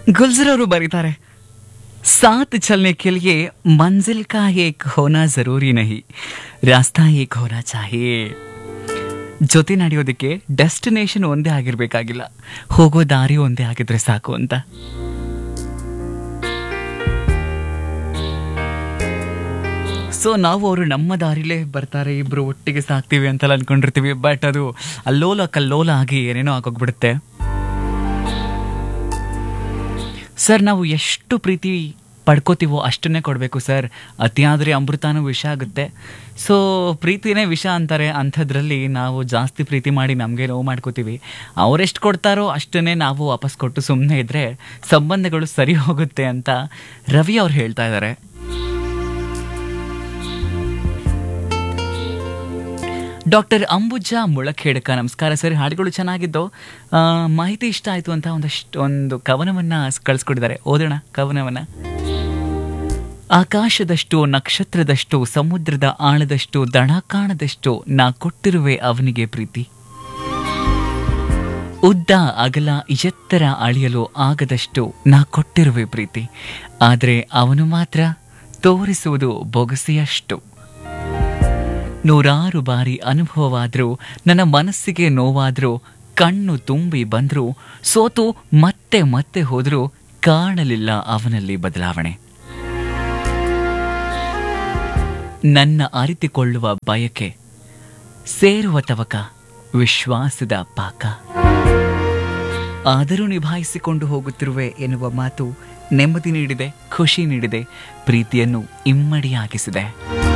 गुलजर ಅವರು ಬರೀತಾರೆ साथ चलने के लिए मंजिल का एक होना जरूरी नहीं रास्ता एक होना चाहिए ಜೊತೆ ನಡೆಯೋದಕ್ಕೆ ಡೆಸ್ಟಿನೇಷನ್ ಒಂದೇ ಆಗಿರ್ಬೇಕಾಗಿಲ್ಲ ಹೋಗೋ ದಾರಿ ಒಂದೇ ಆಗಿದ್ರೆ ಸಾಕು ಅಂತ ಸೊ ನಾವು ಅವರು ನಮ್ಮ ದಾರಿಲೇ ಬರ್ತಾರೆ ಇಬ್ರು ಒಟ್ಟಿಗೆ ಸಾಕ್ತೀವಿ ಅಂತೆಲ್ಲ ಅನ್ಕೊಂಡಿರ್ತೀವಿ ಬಟ್ ಅದು ಅಲ್ಲೋಲ ಕಲ್ಲೋಲ ಆಗಿ ಏನೇನೋ ಆಗೋಗ್ಬಿಡುತ್ತೆ ಸರ್ ನಾವು ಎಷ್ಟು ಪ್ರೀತಿ ಪಡ್ಕೋತೀವೋ ಅಷ್ಟನ್ನೇ ಕೊಡಬೇಕು ಸರ್ ಅತಿಯಾದರೆ ಅಮೃತನೂ ವಿಷ ಆಗುತ್ತೆ ಸೊ ಪ್ರೀತಿನೇ ವಿಷ ಅಂತಾರೆ ಅಂಥದ್ರಲ್ಲಿ ನಾವು ಜಾಸ್ತಿ ಪ್ರೀತಿ ಮಾಡಿ ನಮಗೆ ನೋವು ಮಾಡ್ಕೋತೀವಿ ಅವರೆಷ್ಟು ಕೊಡ್ತಾರೋ ಅಷ್ಟನ್ನೇ ನಾವು ವಾಪಸ್ ಕೊಟ್ಟು ಸುಮ್ಮನೆ ಇದ್ದರೆ ಸಂಬಂಧಗಳು ಸರಿ ಹೋಗುತ್ತೆ ಅಂತ ರವಿ ಅವ್ರು ಹೇಳ್ತಾ ಇದ್ದಾರೆ ಡಾಕ್ಟರ್ ಅಂಬುಜಾ ಮುಳಖೇಡಕ ನಮಸ್ಕಾರ ಸರ್ ಹಾಡುಗಳು ಚೆನ್ನಾಗಿದ್ದು ಆ, ಮಾಹಿತಿ ಇಷ್ಟ ಆಯಿತು ಅಂತ ಒಂದಷ್ಟು ಒಂದು ಕವನವನ್ನ ಕಳಿಸ್ಕೊಟ್ಟಿದ್ದಾರೆ ಓದೋಣ ಕವನವನ್ನ ಆಕಾಶದಷ್ಟು ನಕ್ಷತ್ರದಷ್ಟು ಸಮುದ್ರದ ಆಳದಷ್ಟು ದಣ ಕಾಣದಷ್ಟು ನಾ ಕೊಟ್ಟಿರುವೆ ಅವನಿಗೆ ಪ್ರೀತಿ ಉದ್ದ ಅಗಲ ಎತ್ತರ ಅಳಿಯಲು ಆಗದಷ್ಟು ನಾ ಕೊಟ್ಟಿರುವೆ ಪ್ರೀತಿ ಆದರೆ ಅವನು ಮಾತ್ರ ತೋರಿಸುವುದು ಬೊಗಸೆಯಷ್ಟು ನೂರಾರು ಬಾರಿ ಅನುಭವವಾದರೂ ನನ್ನ ಮನಸ್ಸಿಗೆ ನೋವಾದರೂ ಕಣ್ಣು ತುಂಬಿ ಬಂದರೂ ಸೋತು ಮತ್ತೆ ಮತ್ತೆ ಹೋದರೂ ಕಾಣಲಿಲ್ಲ ಅವನಲ್ಲಿ ಬದಲಾವಣೆ ನನ್ನ ಅರಿತುಕೊಳ್ಳುವ ಬಯಕೆ ಸೇರುವ ತವಕ ವಿಶ್ವಾಸದ ಪಾಕ ಆದರೂ ನಿಭಾಯಿಸಿಕೊಂಡು ಹೋಗುತ್ತಿರುವೆ ಎನ್ನುವ ಮಾತು ನೆಮ್ಮದಿ ನೀಡಿದೆ ಖುಷಿ ನೀಡಿದೆ ಪ್ರೀತಿಯನ್ನು ಇಮ್ಮಡಿಯಾಗಿಸಿದೆ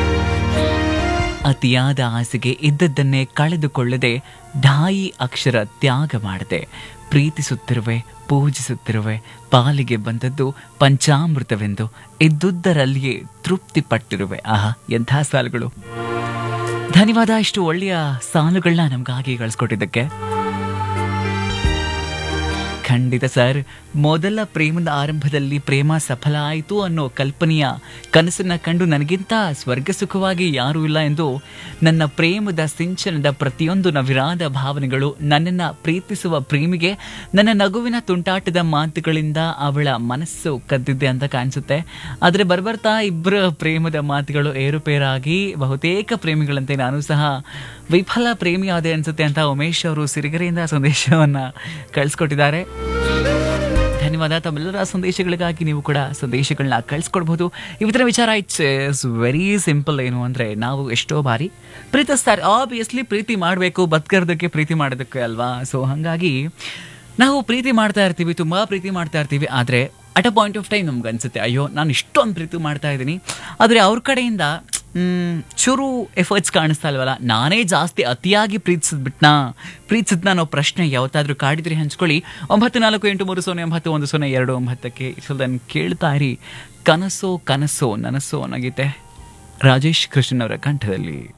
ಅತಿಯಾದ ಆಸೆಗೆ ಇದ್ದದ್ದನ್ನೇ ಕಳೆದುಕೊಳ್ಳದೆ ಢಾಯಿ ಅಕ್ಷರ ತ್ಯಾಗ ಮಾಡದೆ ಪ್ರೀತಿಸುತ್ತಿರುವೆ ಪೂಜಿಸುತ್ತಿರುವೆ ಪಾಲಿಗೆ ಬಂದದ್ದು ಪಂಚಾಮೃತವೆಂದು ಇದ್ದುದರಲ್ಲಿಯೇ ತೃಪ್ತಿ ಪಟ್ಟಿರುವೆ ಆಹಾ ಎಂಥ ಸಾಲುಗಳು ಧನ್ಯವಾದ ಇಷ್ಟು ಒಳ್ಳೆಯ ಸಾಲುಗಳನ್ನ ನಮಗಾಗಿ ಕಳಿಸ್ಕೊಟ್ಟಿದ್ದಕ್ಕೆ ಖಂಡಿತ ಸರ್ ಮೊದಲ ಪ್ರೇಮದ ಆರಂಭದಲ್ಲಿ ಪ್ರೇಮ ಸಫಲ ಆಯಿತು ಅನ್ನೋ ಕಲ್ಪನೆಯ ಕನಸನ್ನ ಕಂಡು ನನಗಿಂತ ಸ್ವರ್ಗ ಸುಖವಾಗಿ ಯಾರೂ ಇಲ್ಲ ಎಂದು ನನ್ನ ಪ್ರೇಮದ ಸಿಂಚನದ ಪ್ರತಿಯೊಂದು ನವಿರಾದ ಭಾವನೆಗಳು ನನ್ನನ್ನು ಪ್ರೀತಿಸುವ ಪ್ರೇಮಿಗೆ ನನ್ನ ನಗುವಿನ ತುಂಟಾಟದ ಮಾತುಗಳಿಂದ ಅವಳ ಮನಸ್ಸು ಕದ್ದಿದೆ ಅಂತ ಕಾಣಿಸುತ್ತೆ ಆದರೆ ಬರ್ಬರ್ತಾ ಇಬ್ಬರ ಪ್ರೇಮದ ಮಾತುಗಳು ಏರುಪೇರಾಗಿ ಬಹುತೇಕ ಪ್ರೇಮಿಗಳಂತೆ ನಾನು ಸಹ ವಿಫಲ ಪ್ರೇಮಿಯಾದೆ ಅನ್ಸುತ್ತೆ ಅಂತ ಉಮೇಶ್ ಅವರು ಸಿರಿಗೆರೆಯಿಂದ ಸಂದೇಶವನ್ನ ಕಳಿಸ್ಕೊಟ್ಟಿದ್ದಾರೆ ಧನ್ಯವಾದ ತಮ್ಮೆಲ್ಲರ ಸಂದೇಶಗಳಿಗಾಗಿ ನೀವು ಕೂಡ ಸಂದೇಶಗಳನ್ನ ಕಳಿಸ್ಕೊಡ್ಬೋದು ಇವತ್ತಿನ ವಿಚಾರ ಇಟ್ಸ್ ಇಸ್ ವೆರಿ ಸಿಂಪಲ್ ಏನು ಅಂದರೆ ನಾವು ಎಷ್ಟೋ ಬಾರಿ ಪ್ರೀತಿಸ್ತಾರೆ ಆಬ್ವಿಯಸ್ಲಿ ಪ್ರೀತಿ ಮಾಡಬೇಕು ಬದುಕಿರೋದಕ್ಕೆ ಪ್ರೀತಿ ಮಾಡೋದಕ್ಕೆ ಅಲ್ವಾ ಸೊ ಹಾಗಾಗಿ ನಾವು ಪ್ರೀತಿ ಮಾಡ್ತಾ ಇರ್ತೀವಿ ತುಂಬ ಪ್ರೀತಿ ಮಾಡ್ತಾ ಇರ್ತೀವಿ ಆದರೆ at a point of time ನಮ್ಗೆ ಅನ್ಸುತ್ತೆ ಅಯ್ಯೋ ನಾನು ಇಷ್ಟೊಂದು ಪ್ರೀತಿ ಮಾಡ್ತಾ ಇದ್ದೀನಿ ಆದರೆ ಅವ್ರ ಕಡೆಯಿಂದ ಮ್, ಚೂರು ಎಫರ್ಟ್ಸ್ ಕಾಣಿಸ್ತಾ ಇಲ್ವಲ್ಲ ನಾನೇ ಜಾಸ್ತಿ ಅತಿಯಾಗಿ ಪ್ರೀತಿಸಿದ್ಬಿಟ್ನಾ ಪ್ರೀತಿಸಿದ್ನ ಅನ್ನೋ ಪ್ರಶ್ನೆ ಯಾವತ್ತಾದ್ರೂ ಕಾಡಿದ್ರೆ ಹಂಚ್ಕೊಳ್ಳಿ ಒಂಬತ್ತು ನಾಲ್ಕು ಎಂಟು ಮೂರು ಸೊನ್ನೆ ಒಂಬತ್ತು ಒಂದು ಸೊನ್ನೆ ಎರಡು ಒಂಬತ್ತಕ್ಕೆ ಇದನ್ನು ಕೇಳ್ತಾ ಇರಿ ಕನಸೋ ಕನಸೋ ನನಸೋ ಅನ್ನೋಗೀತೆ ರಾಜೇಶ್ ಕೃಷ್ಣನ್ ಅವರ ಕಂಠದಲ್ಲಿ